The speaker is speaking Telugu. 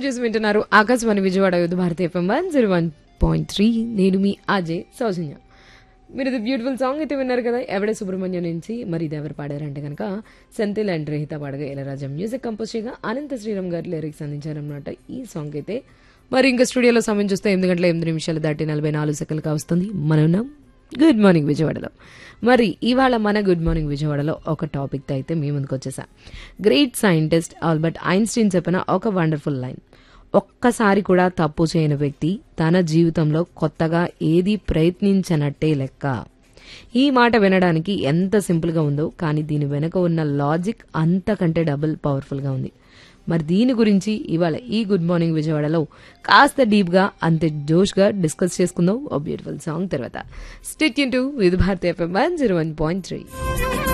చేసి వింటున్నారు ఆకాశవాణి విజయవాడ యుద్ధ Bharati FM one zero one point three నేను మీ అజయ్ సౌజన్య మీరు ఇది బ్యూటిఫుల్ సాంగ్ అయితే విన్నారు కదా ఎవడే సుబ్రహ్మణ్యం నుంచి మరి ఇది ఎవరు పాడారంటే కనుక సెంతిల్ అండ్ రహిత పాడగా ఇళరాజా మ్యూజిక్ కంపోజ్ చేయగా అనంత శ్రీరామ్ గారు లిరిక్స్ అందించారన్నమాట ఈ సాంగ్ అయితే మరి ఇంకా స్టూడియోలో సమయం చూస్తే ఎనిమిది గంటల ఎనిమిది నిమిషాలు దాటి నలభై నాలుగు సెకండ్లుగా వస్తుంది మనం ఉన్నాం గుడ్ మార్నింగ్ విజయవాడలో మరి ఇవాళ మన గుడ్ మార్నింగ్ విజయవాడలో ఒక టాపిక్తో అయితే మీ ముందుకు వచ్చేసా గ్రేట్ సైంటిస్ట్ ఆల్బర్ట్ ఐన్స్టీన్ చెప్పిన ఒక వండర్ఫుల్ లైన్ ఒక్కసారి కూడా తప్పు చేయని వ్యక్తి తన జీవితంలో కొత్తగా ఏది ప్రయత్నించనట్టే లెక్క ఈ మాట వినడానికి ఎంత సింపుల్గా ఉందో కానీ దీని వెనుక ఉన్న లాజిక్ అంతకంటే డబుల్ పవర్ఫుల్గా ఉంది మరి దీని గురించి ఇవాళ ఈ గుడ్ మార్నింగ్ విజయవాడలో కాస్త డీప్గా అంతే జోష్గా డిస్కస్ చేసుకుందాం ఓ బ్యూటిఫుల్ సాంగ్ తర్వాత stay tuned to Vividh Bharati FM one zero one point three